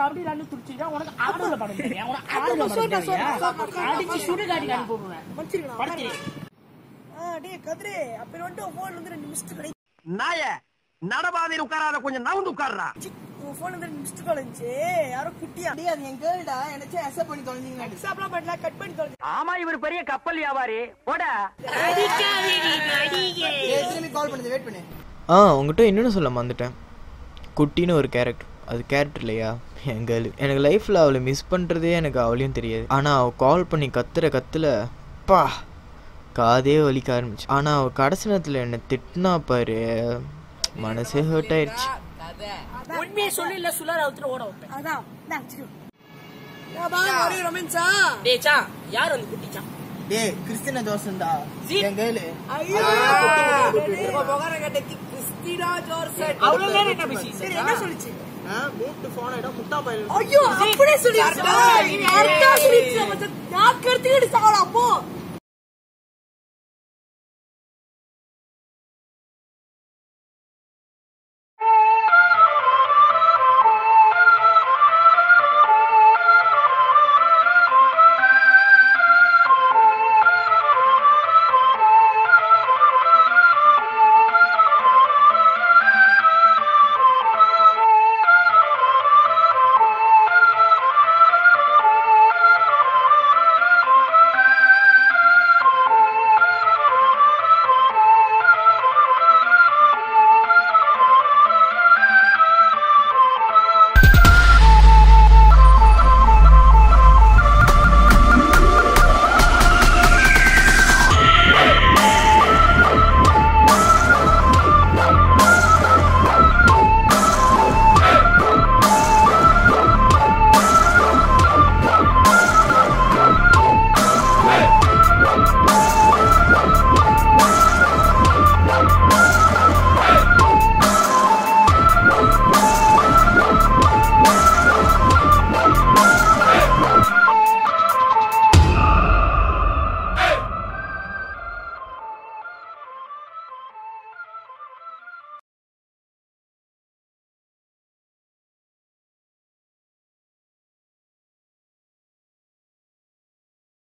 கபடி விளையாண்டு துடிச்சிட்டா உனக்கு ஆடுல படம் தெரியும் உனக்கு ஆடுல படம் தெரியும் அடிச்சு சுடுகாட்டுக்கு அனுப்பி விடுவேன் மன்னிச்சிருக்கணும் படுத்து ஆ டேய் கதிரே அப்ப வந்துட்டு உன் போன் வந்து ரெண்டு மிஸ்ட் கிடை நாய நடபாதையில் உட்காராத கொஞ்சம் நவுந்து உட்கார்றா உன் போன் வந்து ரெண்டு மிஸ்ட் கால் இருந்துச்சு யாரோ குட்டியா டேய் அது என் கேர்ள்டா எனக்கு அக்செப்ட் பண்ணி தொலைஞ்சீங்க சாப்பிடலாம் பண்ணல கட் பண்ணி தொலைஞ்சு ஆமா இவர் பெரிய கப்பல் வியாபாரி போட திரும்பி கால் பண்ணுது வெயிட் பண்ணு ஆ உங்ககிட்ட இன்னொன்று சொல்ல மறந்துட்டேன் குட்டின்னு ஒரு கேரக்டர் அது கேரக்டர் இல்லையா என் கேர்ள் எனக்கு லைஃப்பில் அவளை மிஸ் பண்ணுறதே எனக்கு அவளையும் தெரியாது ஆனால் அவள் கால் பண்ணி கத்துற கத்துல பா காதே வலிக்க ஆரம்பிச்சு ஆனால் அவள் கடைசி நேரத்தில் என்னை திட்டினா பாரு மனசே ஹர்ட் ஆயிடுச்சு உண்மையை சொல்லி இல்ல சுலர் அவுத்துட்டு ஓட வைப்பேன் அதான் நான் வச்சுக்கோ நான் பாரு ஒரே ரொமான்ஸா டேய் சா யார் வந்து குட்டிச்சான் டேய் கிறிஸ்டினா ஜோர்சன்டா என் கேர்ள் ஐயோ முகார கட்டத்தி கிறிஸ்டினா ஜோர்சன் அவ்வளவு நேரம் என்ன பேசி சரி என்ன சொல்லுச்சு மூட்டு போன இடம் முட்டா பயிர் ஐயோ அப்படியே சொல்லிடுச்சு யாருக்கா சொல்லிடுச்சு மச்சான் நான் கருத்துக்கிட்டு சாவலாம் அப்போ